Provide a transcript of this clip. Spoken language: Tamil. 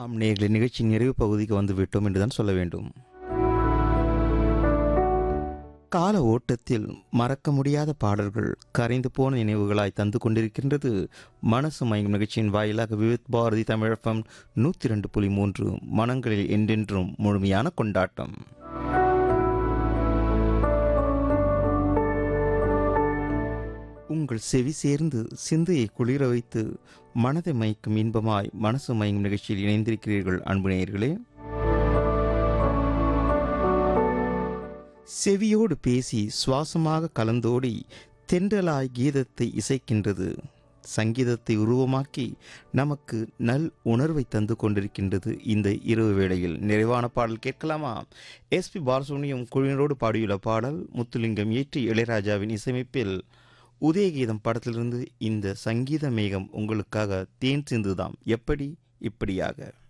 ஆம் நேர்களை நிகழ்ச்சி நிறைவு பகுதிக்கு வந்து விட்டோம் என்றுதான் சொல்ல வேண்டும் கால ஓட்டத்தில் மறக்க முடியாத பாடல்கள் கரைந்து போன நினைவுகளாய் தந்து கொண்டிருக்கின்றது மனசு மயங்கும் நிகழ்ச்சியின் வாயிலாக விவித் பாரதி தமிழகம் நூற்றி ரெண்டு புள்ளி மூன்று மனங்களில் என்றென்றும் முழுமையான கொண்டாட்டம் உங்கள் செவி சேர்ந்து சிந்தையை குளிர வைத்து மனதை மயக்கும் இன்பமாய் மனசு மயங்கும் நிகழ்ச்சியில் இணைந்திருக்கிறீர்கள் அன்பு நேயர்களே செவியோடு பேசி சுவாசமாக கலந்தோடி தென்றலாய் கீதத்தை இசைக்கின்றது சங்கீதத்தை உருவமாக்கி நமக்கு நல் உணர்வை தந்து கொண்டிருக்கின்றது இந்த இரவு வேளையில் நிறைவான பாடல் கேட்கலாமா எஸ்பி பாலசுப்ரமணியம் குழுவினரோடு பாடியுள்ள பாடல் முத்துலிங்கம் இயற்றி இளையராஜாவின் இசையமைப்பில் உதயகீதம் படத்திலிருந்து இந்த சங்கீத மேகம் உங்களுக்காக தேன் சிந்துதாம் எப்படி இப்படியாக